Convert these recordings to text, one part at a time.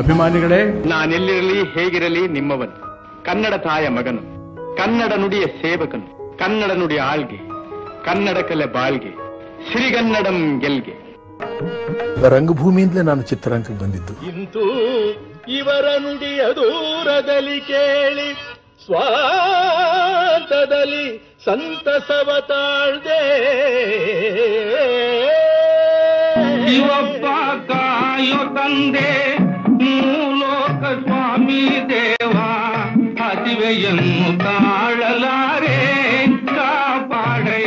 ಅಭಿಮಾನಿಗಳೇ ನಾನೆಲ್ಲಿರಲಿ ಹೇಗಿರಲಿ ನಿಮ್ಮವನು ಕನ್ನಡ ತಾಯ ಮಗನು ಕನ್ನಡ ನುಡಿಯ ಸೇವಕನು ಕನ್ನಡ ನುಡಿಯ ಆಳ್ಗೆ ಕನ್ನಡ ಕಲೆ ಬಾಳ್ಗೆ ಸಿರಿಗನ್ನಡಂ ಗೆಲ್ಗೆ ರಂಗಭೂಮಿಯಿಂದಲೇ ನಾನು ಚಿತ್ರರಂಗಕ್ಕೆ ಬಂದಿದ್ದು ಇಂದು ಇವರ ನುಡಿಯ ದೂರದಲ್ಲಿ ಕೇಳಿ ಸ್ವಾಂತದಲ್ಲಿ ಸಂತಸವ ತಾಳ್ದೆ ಶಿವಪ್ಪ ಕಾಯೋ ತಂದೆ ಮೂಲೋಕ ಸ್ವಾಮಿ ದೇವ ಹಸಿವೆಯನ್ನು ತಾಳಲಾರೆ ಕಾಪಾಡಯ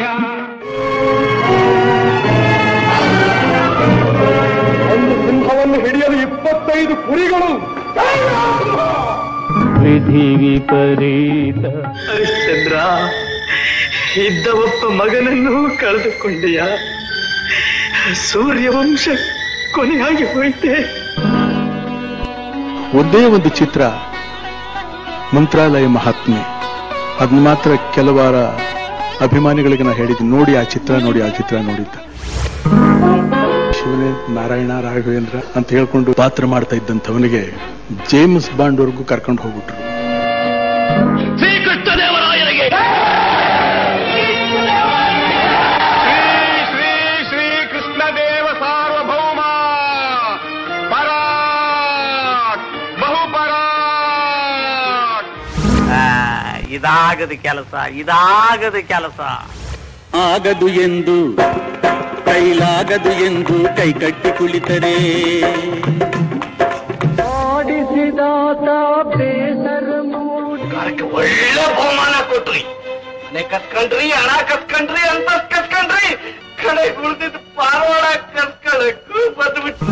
ಒಂದು ಸಿಂಹವನ್ನು ಹಿಡಿಯಲು ಇಪ್ಪತ್ತೈದು ಕುರಿಗಳು ವಿಧಿ ವಿಪರೀತ ಹರಿಶ್ಚಂದ್ರ ಇದ್ದ ಒಬ್ಬ ಮಗನನ್ನು ಕಳೆದುಕೊಂಡೆಯ ಸೂರ್ಯವಂಶ ಕೊನೆಯಾಗಿ ಹೋಯಿತೆ ಒಂದೇ ಒಂದು ಚಿತ್ರ ಮಂತ್ರಾಲಯ ಮಹಾತ್ಮೆ ಅದನ್ನ ಮಾತ್ರ ಕೆಲವಾರ ಅಭಿಮಾನಿಗಳಿಗೆ ನಾ ಹೇಳಿದ್ದೀನಿ ನೋಡಿ ಆ ಚಿತ್ರ ನೋಡಿ ಆ ಚಿತ್ರ ನೋಡಿದ್ದ ಶಿವನೇ ನಾರಾಯಣ ರಾಘವೇಂದ್ರ ಅಂತ ಹೇಳ್ಕೊಂಡು ಪಾತ್ರ ಮಾಡ್ತಾ ಇದ್ದಂಥವನಿಗೆ ಜೇಮ್ಸ್ ಬಾಂಡ್ ವರ್ಗೂ ಕರ್ಕೊಂಡು ಹೋಗ್ಬಿಟ್ರು ಶ್ರೀಕೃಷ್ಣದೇವರಾಯನಿಗೆ ಶ್ರೀ ಶ್ರೀ ಕೃಷ್ಣದೇವ ಸಾರ್ವಭೌಮ ಪರಾಕ್ ಬಹು ಪರಾಕ್ ಇದಾಗದ ಕೆಲಸ ಇದಾಗದ ಕೆಲಸ ಆಗದು ಎಂದು ಕೈಲಾಗದು ಎಂದು ಕೈ ಕಟ್ಟಿ ಕುಳಿತರೆ ಒಳ್ಳೆ ಬಹುಮಾನ ಕೊಟ್ರಿ ಮನೆ ಕಸ್ಕೊಂಡ್ರಿ ಹಣ ಕಸ್ಕೊಂಡ್ರಿ ಅಂತ ಕಸ್ಕೊಂಡ್ರಿ ಕಡೆ ಉಳಿದಿದ್ದು ಪಾರವಾಡ ಕಸ್ಕೊಳಕ್ಕೂ ಬಂದ್ಬಿಟ್ಟು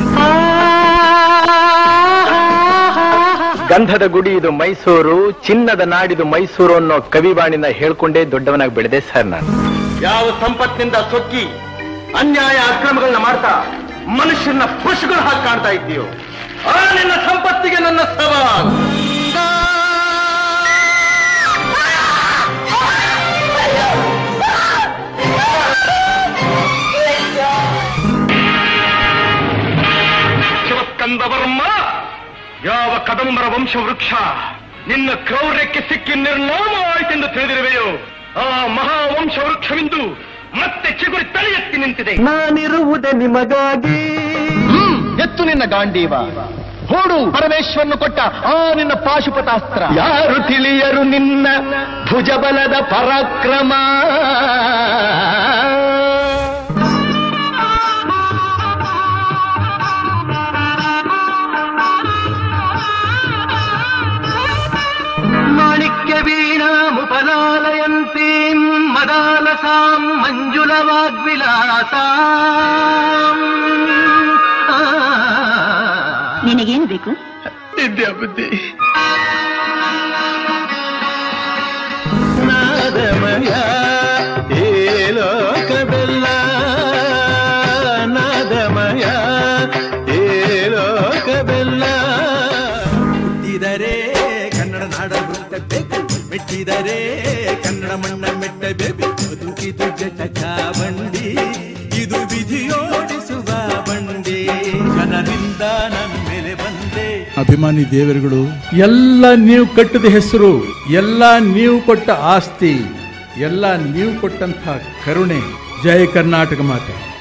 ಗಂಧದ ಗುಡಿ ಇದು ಮೈಸೂರು ಚಿನ್ನದ ನಾಡಿದು ಮೈಸೂರು ಅನ್ನೋ ಕವಿವಾಣಿನ ಹೇಳ್ಕೊಂಡೇ ದೊಡ್ಡವನಾಗಿ ಬೆಳೆದೆ ಸರ್ ನಾನು ಯಾವ ಸಂಪತ್ತಿನಿಂದ ಸೊಕ್ಕಿ ಅನ್ಯಾಯ ಅಕ್ರಮಗಳನ್ನ ಮಾಡ್ತಾ ಮನುಷ್ಯನ ಪುಷ್ಗಳು ಹಾಕಿ ಕಾಣ್ತಾ ಇದ್ದೀಯೋ ಆ ನಿನ್ನ ಸಂಪತ್ತಿಗೆ ನನ್ನ ಸವಾಲ್ ಶಿವಸ್ಕಂದವರ್ಮ ಯಾವ ಕದಂಬರ ವಂಶವೃಕ್ಷ ನಿನ್ನ ಕ್ರೌರ್ಯಕ್ಕೆ ಸಿಕ್ಕಿ ನಿರ್ನಾಮ ಆಯ್ತೆಂದು ತಿಳಿದಿರುವೆಯೋ ಆ ಮಹಾವಂಶ ವೃಕ್ಷವಿಂದು ಮತ್ತೆ ಚಿಗುರಿ ತಲೆ ಎತ್ತಿ ನಿಂತಿದೆ ನಾನಿರುವುದೇ ನಿಮಗಾಗಿ ಎತ್ತು ನಿನ್ನ ಗಾಂಡೀವ ಹೂಡು ಪರಮೇಶ್ವರನು ಕೊಟ್ಟ ಆ ನಿನ್ನ ಪಾಶುಪತಾಸ್ತ್ರ ಯಾರು ತಿಳಿಯರು ನಿನ್ನ ಭುಜಬಲದ ಪರಾಕ್ರಮ ಮಾಣಿಕ್ಯ ವೀಣಾಮುಪಲಾಲಯಂತೀಂ ಮದಾಲಸಾಂ ಮಂಜುಳವಾಗ್ವಿಲಾಸಾಂ ಆ. ನಿನಗೇನು ಬೇಕು ವಿದ್ಯಾ ಬುದ್ಧಿ ನಾದಮಯ ಏ ಲೋಕವೆಲ್ಲ ನಾದಮಯ ಏ ಲೋಕವೆಲ್ಲ ಹುಟ್ಟಿದರೆ ಕನ್ನಡ ನಾಡ ಹುಟ್ಟಬೇಕು ಮೆಟ್ಟಿದರೆ ಕನ್ನಡ ಮಣ್ಣ ಮೆಟ್ಟಬೇಕು ಬದುಕಿದು ಜಟಕ ಬಂಡಿ ಇದು ವಿಧಿಯೋಡಿಸುವ ಬಂಡಿ ಜನರಿಂದ ನನ್ನ ಮೇಲೆ ಬಂದೆ ಅಭಿಮಾನಿ ದೇವರುಗಳು ಎಲ್ಲ ನೀವು ಕಟ್ಟಿದ ಹೆಸರು ಎಲ್ಲ ನೀವು ಕೊಟ್ಟ ಆಸ್ತಿ ಎಲ್ಲ ನೀವು ಕೊಟ್ಟಂಥ ಕರುಣೆ ಜಯ ಕರ್ನಾಟಕ ಮಾತೆ